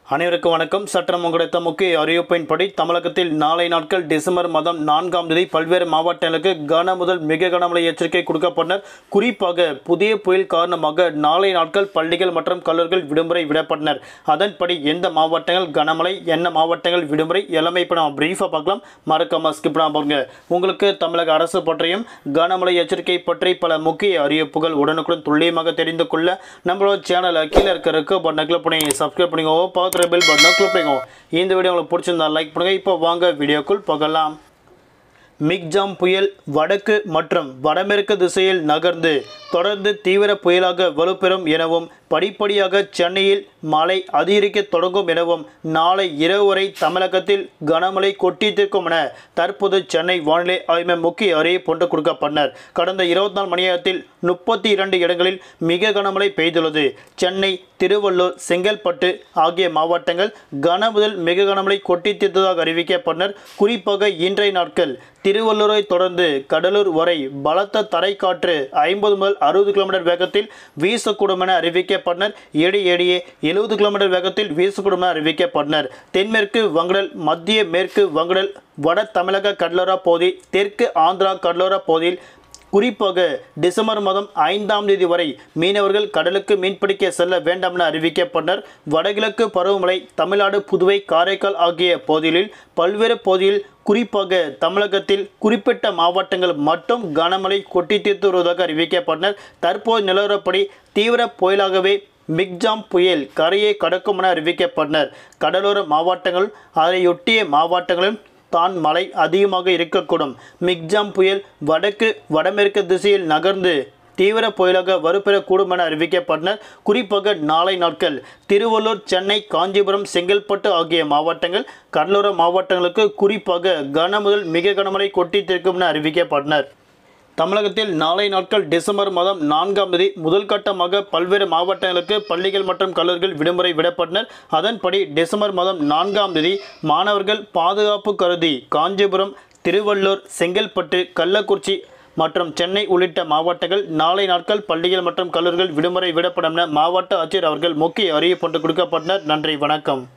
அனைவருக்கும் வணக்கம் சற்றம் கிடைத்த முக்கிய அறிவிப்பின்படி தமிழகத்தில் நாளை நாட்கள் டிசம்பர் மாதம் நான்காம் தேதி பல்வேறு மாவட்டங்களுக்கு கன முதல் மிக கனமழை எச்சரிக்கை கொடுக்கப்பட்டனர் குறிப்பாக புதிய புயல் காரணமாக நாளை நாட்கள் பள்ளிகள் மற்றும் கல்லூரிகள் விடுமுறை விடப்பட்டனர் அதன்படி எந்த மாவட்டங்கள் கனமழை என்ன மாவட்டங்கள் விடுமுறை எல்லாமே இப்போ நம்ம பிரீஃபாக பார்க்கலாம் மறக்காம ஸ்கிப் பண்ணாம பாருங்க உங்களுக்கு தமிழக அரசு பற்றியும் கனமழை எச்சரிக்கை பற்றி பல முக்கிய அறிவிப்புகள் உடனுக்குடன் துல்லியமாக தெரிந்து கொள்ள நம்மளோட சேனலை கீழே இருக்க இருக்க பட்டனை கிளிக் பண்ணி சப்ஸ்கிரைப் பண்ணிக்கோங்க பார்க்குற பெல் பட்டனை கிளிக் பண்ணிக்கோங்க இந்த வீடியோ உங்களுக்கு பிடிச்சிருந்தா லைக் பண்ணுங்க இப்போ வாங்க வீடியோக்குள் போகலாம் மிக்ஜாம் புயல் வடக்கு மற்றும் வடமேற்கு திசையில் நகர்ந்து தொடர்ந்து தீவிர புயலாக வலுப்பெறும் எனவும் படிப்படியாக சென்னையில் மழை அதிகரிக்க தொடங்கும் எனவும் நாளை இரவு வரை தமிழகத்தில் கனமழை கொட்டித்திருக்கும் என தற்போது சென்னை வானிலை ஆய்வு மையம் முக்கிய அறிவிப்பு ஒன்று கொடுக்கப்பட்டனர் கடந்த இருபத்தி நாலு மணி நேரத்தில் முப்பத்தி இரண்டு இடங்களில் மிக கனமழை பெய்துள்ளது சென்னை திருவள்ளூர் செங்கல்பட்டு ஆகிய மாவட்டங்கள் கன முதல் மிக கனமழை கொட்டி தீர்த்ததாக அறிவிக்கப்பட்டனர் குறிப்பாக இன்றைய நாட்கள் திருவள்ளூரை தொடர்ந்து கடலூர் வரை பலத்த தரைக்காற்று ஐம்பது முதல் அறுபது கிலோமீட்டர் வேகத்தில் வீசக்கூடும் என அறிவிக்கப்பட்டனர் ஏடி ஏடியே எழுபது கிலோமீட்டர் வேகத்தில் வீசக்கூடும் என அறிவிக்கப்பட்டனர் தென்மேற்கு வங்கடல் மத்திய மேற்கு வங்கடல் வட தமிழக கடலோர பகுதி தெற்கு ஆந்திரா கடலோர பகுதியில் குறிப்பாக டிசம்பர் மாதம் ஐந்தாம் தேதி வரை மீனவர்கள் கடலுக்கு மீன்பிடிக்க செல்ல வேண்டாம் என அறிவிக்கப்பட்டனர் வடகிழக்கு பருவமழை தமிழ்நாடு புதுவை காரைக்கால் ஆகிய பகுதிகளில் பல்வேறு பகுதியில் குறிப்பாக தமிழகத்தில் குறிப்பிட்ட மாவட்டங்கள் மட்டும் கனமழை கொட்டி தீர்த்து வருவதாக அறிவிக்கப்பட்டனர் தற்போது நிலவரப்படி தீவிர புயலாகவே மிக்ஜாம் புயல் கரையை கடக்கும் என அறிவிக்கப்பட்டனர் கடலோர மாவட்டங்கள் அதையொட்டிய மாவட்டங்களிலும் தான் மழை அதிகமாக இருக்கக்கூடும் மிக்ஜாம் புயல் வடக்கு வடமேற்கு திசையில் நகர்ந்து தீவிர புயலாக வலுப்பெறக்கூடும் என அறிவிக்கப்பட்டனர் குறிப்பாக நாளை நாட்கள் திருவள்ளூர் சென்னை காஞ்சிபுரம் செங்கல்பட்டு ஆகிய மாவட்டங்கள் கடலோர மாவட்டங்களுக்கு குறிப்பாக கன முதல் மிக கனமழை கொட்டித்திருக்கும் என அறிவிக்கப்பட்டனர் தமிழகத்தில் நாளை நாட்கள் டிசம்பர் மாதம் நான்காம் தேதி முதல் கட்டமாக பல்வேறு மாவட்டங்களுக்கு பள்ளிகள் மற்றும் கல்லூரிகள் விடுமுறை விடப்பட்டனர் அதன்படி டிசம்பர் மாதம் நான்காம் தேதி மாணவர்கள் பாதுகாப்பு கருதி காஞ்சிபுரம் திருவள்ளூர் செங்கல்பட்டு கள்ளக்குறிச்சி மற்றும் சென்னை உள்ளிட்ட மாவட்டங்கள் நாளை நாட்கள் பள்ளிகள் மற்றும் கல்லூரிகள் விடுமுறை விடப்படும் என மாவட்ட ஆட்சியர் அவர்கள் முக்கிய அறிவிப்பு கொடுக்கப்பட்டனர் நன்றி வணக்கம்